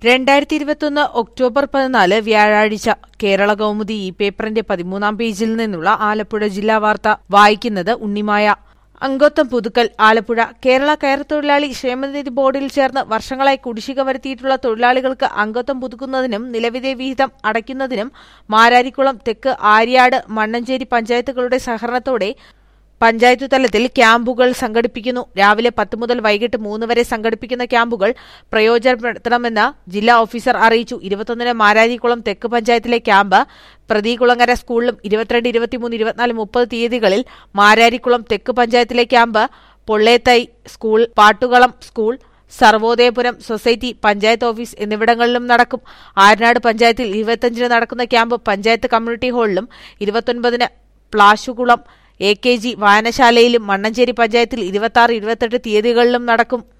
രണ്ടായിരത്തി ഇരുപത്തൊന്ന് ഒക്ടോബർ പതിനാല് വ്യാഴാഴ്ച കേരള കൗമുദി ഈ പേപ്പറിന്റെ പതിമൂന്നാം പേജിൽ നിന്നുള്ള ആലപ്പുഴ ജില്ലാ വാർത്ത വായിക്കുന്നത് ഉണ്ണിമായ അംഗത്വം പുതുക്കൽ ആലപ്പുഴ കേരള കയർ തൊഴിലാളി ക്ഷേമനിധി ബോർഡിൽ ചേർന്ന് വർഷങ്ങളായി കുടിശ്ശിക വരുത്തിയിട്ടുള്ള തൊഴിലാളികൾക്ക് അംഗത്വം പുതുക്കുന്നതിനും നിലവിലെ വിഹിതം അടയ്ക്കുന്നതിനും മാരാരിക്കുളം തെക്ക് ആര്യാട് മണ്ണഞ്ചേരി പഞ്ചായത്തുകളുടെ സഹകരണത്തോടെ പഞ്ചായത്ത് തലത്തിൽ ക്യാമ്പുകൾ സംഘടിപ്പിക്കുന്നു രാവിലെ പത്ത് മുതൽ വൈകിട്ട് മൂന്ന് വരെ സംഘടിപ്പിക്കുന്ന ക്യാമ്പുകൾ പ്രയോജനപ്പെടുത്തണമെന്ന് ജില്ലാ ഓഫീസർ അറിയിച്ചു ഇരുപത്തൊന്നിന് മാരാരിക്കുളം തെക്ക് പഞ്ചായത്തിലെ ക്യാമ്പ് പ്രതീകുളങ്ങര സ്കൂളിലും ഇരുപത്തിരണ്ട് ഇരുപത്തിമൂന്ന് ഇരുപത്തിനാല് മുപ്പത് തീയതികളിൽ മാരാരിക്കുളം തെക്ക് പഞ്ചായത്തിലെ camp Pollethai school Pattukulam school Sarvodayapuram society panchayat office എന്നിവിടങ്ങളിലും നടക്കും ആരനാട് പഞ്ചായത്തിൽ ഇരുപത്തിയഞ്ചിന് നടക്കുന്ന ക്യാമ്പ് പഞ്ചായത്ത് കമ്മ്യൂണിറ്റി ഹാളിലും ഇരുപത്തൊൻപതിന് പ്ലാശുകുളം എ കെ ജി വായനശാലയിലും മണ്ണഞ്ചേരി പഞ്ചായത്തിൽ ഇരുപത്തി ആറ് ഇരുപത്തെട്ട് തീയതികളിലും നടക്കും